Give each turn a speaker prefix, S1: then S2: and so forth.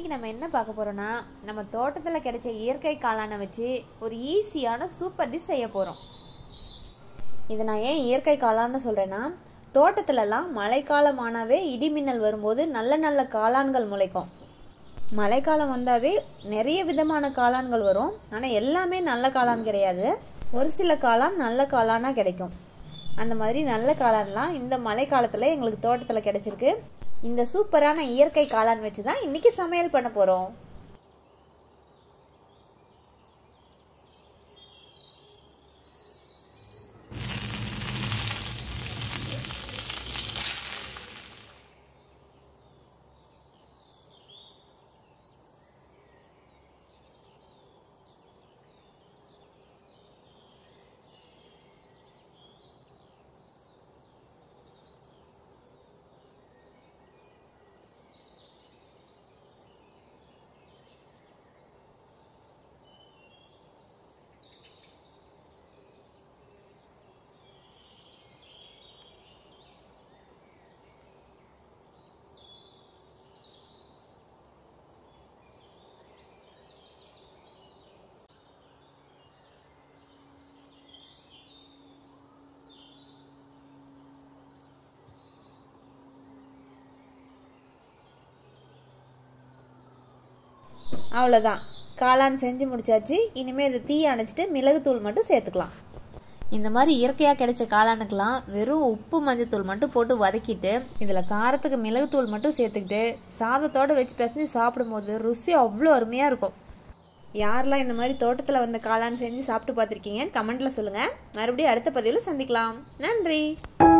S1: இன்னைக்கு நம்ம என்ன பார்க்க போறோம்னா நம்ம தோட்டத்தில் கிடைச்ச இயற்கை காளானை வச்சு ஒரு ஈஸியான சூப்பர் டிஷ் செய்ய போகிறோம் இதை நான் ஏன் இயற்கை காளான்னு சொல்கிறேன்னா தோட்டத்துலலாம் மழைக்காலமானாவே இடிமின்னல் வரும்போது நல்ல நல்ல காளான்கள் முளைக்கும் மழைக்காலம் வந்தாவே நிறைய விதமான காளான்கள் வரும் ஆனால் எல்லாமே நல்ல காளான் கிடையாது ஒரு சில காளான் நல்ல காளானாக கிடைக்கும் அந்த மாதிரி நல்ல காளான்லாம் இந்த மழை காலத்தில் எங்களுக்கு தோட்டத்தில் கிடைச்சிருக்கு இந்த சூப்பரான இயற்கை காளான் வச்சு தான் இன்னைக்கு சமையல் பண்ண போகிறோம் அவ்வளோதான் காளான் செஞ்சு முடிச்சாச்சு இனிமேல் இதை தீ அணைச்சிட்டு மிளகுத்தூள் மட்டும் சேர்த்துக்கலாம் இந்த மாதிரி இயற்கையாக கிடைச்ச காளானுக்கெல்லாம் வெறும் உப்பு மஞ்சத்தூள் மட்டும் போட்டு வதக்கிட்டு இதில் காரத்துக்கு மிளகுத்தூள் மட்டும் சேர்த்துக்கிட்டு சாதத்தோடு வச்சு பிசைஞ்சு சாப்பிடும்போது ருசி அவ்வளோ அருமையாக இருக்கும் யாரெல்லாம் இந்த மாதிரி தோட்டத்தில் வந்த காளான் செஞ்சு சாப்பிட்டு பார்த்துருக்கீங்கன்னு கமெண்ட்டில் சொல்லுங்கள் மறுபடியும் அடுத்த பதிவில் சந்திக்கலாம் நன்றி